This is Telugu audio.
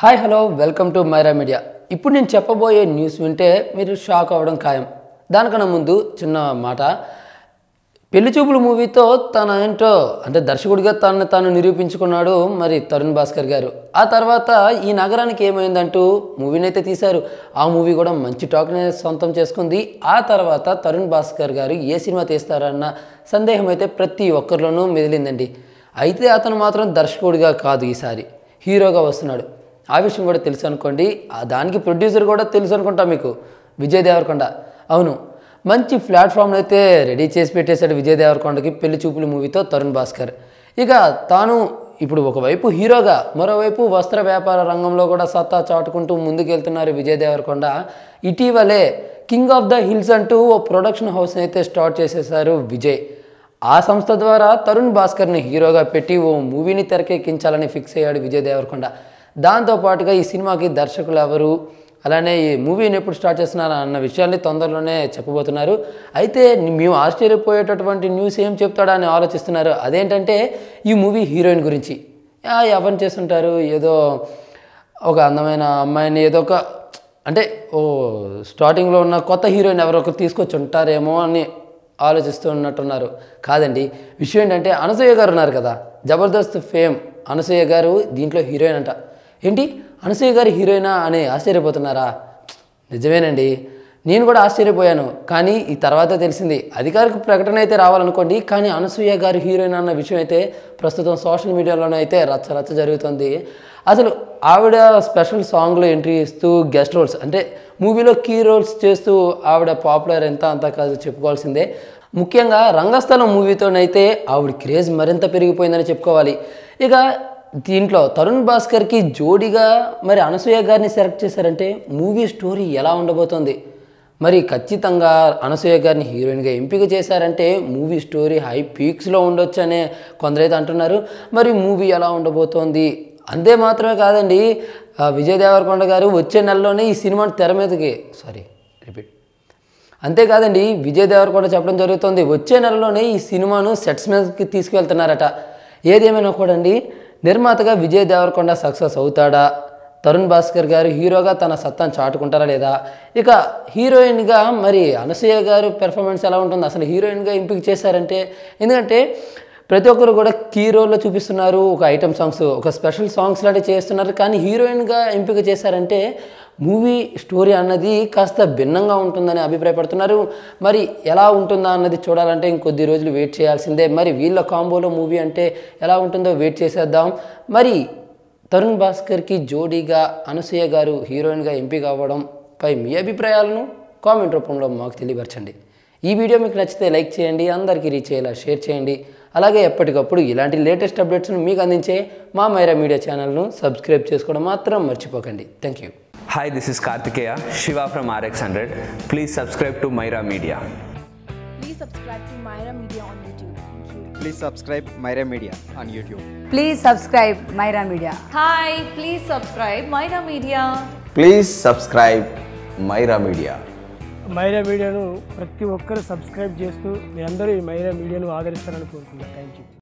Hi hello welcome to Myra Media ఇప్పుడు నేను చెప్పబోయే న్యూస్ వింటే మీరు షాక్ అవ్వడం ఖాయం దానికన్నా ముందు చిన్న మాట పెళ్లి చూపులు మూవీతో తన ఏంటో అంటే దర్శకుడిగా తనని తాను నిరూపించుకున్నాడు మరి తరుణ్ భాస్కర్ గారు ఆ తర్వాత ఈ నగరానికి ఏమైందంటూ మూవీని అయితే తీశారు ఆ మూవీ కూడా మంచి టాక్ని సొంతం చేసుకుంది ఆ తర్వాత తరుణ్ భాస్కర్ గారు ఏ సినిమా తీస్తారన్న సందేహం అయితే ప్రతి ఒక్కరిలోనూ మెదిలిందండి అయితే అతను మాత్రం దర్శకుడిగా కాదు ఈసారి హీరోగా వస్తున్నాడు ఆ విషయం కూడా తెలుసు అనుకోండి ఆ దానికి ప్రొడ్యూసర్ కూడా తెలుసు అనుకుంటా మీకు విజయ్ దేవరకొండ అవును మంచి ప్లాట్ఫామ్ని అయితే రెడీ చేసి పెట్టేశాడు విజయ్ దేవరకొండకి పెళ్లి చూపులు మూవీతో తరుణ్ భాస్కర్ ఇక తాను ఇప్పుడు ఒకవైపు హీరోగా మరోవైపు వస్త్ర వ్యాపార రంగంలో కూడా సత్తా చాటుకుంటూ ముందుకెళ్తున్నారు విజయ్ దేవరకొండ ఇటీవలే కింగ్ ఆఫ్ ద హిల్స్ అంటూ ఓ ప్రొడక్షన్ హౌస్ని అయితే స్టార్ట్ చేసేశారు విజయ్ ఆ సంస్థ ద్వారా తరుణ్ భాస్కర్ని హీరోగా పెట్టి ఓ మూవీని తెరకెక్కించాలని ఫిక్స్ అయ్యాడు విజయ్ దేవరకొండ దాంతోపాటుగా ఈ సినిమాకి దర్శకులు ఎవరు అలానే ఈ మూవీని ఎప్పుడు స్టార్ట్ చేస్తున్నారు అన్న విషయాన్ని తొందరలోనే చెప్పబోతున్నారు అయితే మేము ఆశ్చర్యపోయేటటువంటి న్యూస్ ఏం చెప్తాడా అని ఆలోచిస్తున్నారు అదేంటంటే ఈ మూవీ హీరోయిన్ గురించి ఆ, ఎవరిని చేస్తుంటారు ఏదో ఒక అందమైన అమ్మాయిని ఏదో ఒక అంటే ఓ స్టార్టింగ్లో ఉన్న కొత్త హీరోయిన్ ఎవరో ఒకరు తీసుకొచ్చి ఉంటారేమో అని ఆలోచిస్తూ ఉన్నట్టున్నారు కాదండి విషయం ఏంటంటే అనసూయ గారు ఉన్నారు కదా జబర్దస్త్ ఫేమ్ అనసూయ గారు దీంట్లో హీరోయిన్ అంట ఏంటి అనసూయ గారు హీరోయినా అని ఆశ్చర్యపోతున్నారా నిజమేనండి నేను కూడా ఆశ్చర్యపోయాను కానీ ఈ తర్వాత తెలిసింది అధికారిక ప్రకటన అయితే రావాలనుకోండి కానీ అనసూయ గారు హీరోయిన్ అన్న విషయం అయితే ప్రస్తుతం సోషల్ మీడియాలోనే అయితే రచ్చ రచ్చ జరుగుతుంది అసలు ఆవిడ స్పెషల్ సాంగ్లో ఎంట్రీ ఇస్తూ గెస్ట్ రోల్స్ అంటే మూవీలో కీ రోల్స్ చేస్తూ ఆవిడ పాపులర్ ఎంత అంత కాదు చెప్పుకోవాల్సిందే ముఖ్యంగా రంగస్థలం మూవీతోనైతే ఆవిడ క్రేజ్ మరింత పెరిగిపోయిందని చెప్పుకోవాలి ఇక దీంట్లో తరుణ్ భాస్కర్కి జోడీగా మరి అనసూయ గారిని సెలెక్ట్ చేశారంటే మూవీ స్టోరీ ఎలా ఉండబోతోంది మరి ఖచ్చితంగా అనసూయ గారిని హీరోయిన్గా ఎంపిక చేశారంటే మూవీ స్టోరీ హై పీక్స్లో ఉండొచ్చు అనే కొందరైతే అంటున్నారు మరి మూవీ ఎలా ఉండబోతోంది అంతే మాత్రమే కాదండి ఆ విజయ్ దేవరకొండ గారు వచ్చే నెలలోనే ఈ సినిమాని తెర మీదకి సారీ రిపీట్ అంతేకాదండి విజయ్ దేవరకొండ చెప్పడం జరుగుతుంది వచ్చే నెలలోనే ఈ సినిమాను సెట్స్ మీదకి తీసుకువెళ్తున్నారట ఏదేమైనా కూడా అండి నిర్మాతగా విజయ్ దేవరకొండ సక్సెస్ అవుతాడా తరుణ్ భాస్కర్ గారు హీరోగా తన సత్తాను చాటుకుంటారా లేదా ఇక హీరోయిన్గా మరి అనసూయ గారు పెర్ఫార్మెన్స్ ఎలా ఉంటుంది అసలు హీరోయిన్గా ఎంపిక చేశారంటే ఎందుకంటే ప్రతి ఒక్కరు కూడా కీ రోల్లో చూపిస్తున్నారు ఒక ఐటమ్ సాంగ్స్ ఒక స్పెషల్ సాంగ్స్ లాంటివి చేస్తున్నారు కానీ హీరోయిన్గా ఎంపిక చేశారంటే మూవీ స్టోరీ అన్నది కాస్త భిన్నంగా ఉంటుందని అభిప్రాయపడుతున్నారు మరి ఎలా ఉంటుందా అన్నది చూడాలంటే ఇంకొద్ది రోజులు వెయిట్ చేయాల్సిందే మరి వీళ్ళ కాంబోలో మూవీ అంటే ఎలా ఉంటుందో వెయిట్ చేసేద్దాం మరి తరుణ్ భాస్కర్కి జోడీగా అనసూయ గారు హీరోయిన్గా ఎంపిక అవ్వడంపై మీ అభిప్రాయాలను కామెంట్ రూపంలో మాకు తెలియపరచండి ఈ వీడియో మీకు నచ్చితే లైక్ చేయండి అందరికీ రీచ్ అయ్యేలా షేర్ చేయండి అలాగే ఎప్పటికప్పుడు ఇలాంటి లేటెస్ట్ అప్డేట్స్ను మీకు అందించే మా మైరా మీడియా ఛానల్ను సబ్స్క్రైబ్ చేసుకోవడం మాత్రం మర్చిపోకండి thank you Hi, this is Kartikeya, Shiva from RX100. Please subscribe to Myra Media. Please subscribe to Myra Media on YouTube. Thank you. Please subscribe Myra Media on YouTube. Please subscribe Myra Media. Hi, please subscribe Myra Media. Please subscribe Myra Media Myra మీడియాను ప్రతి ఒక్కరు సబ్స్క్రైబ్ చేస్తూ మీరందరూ ఈ మైరా మీడియాను ఆదరిస్తారని కోరుకుంటున్నాను థ్యాంక్ యూ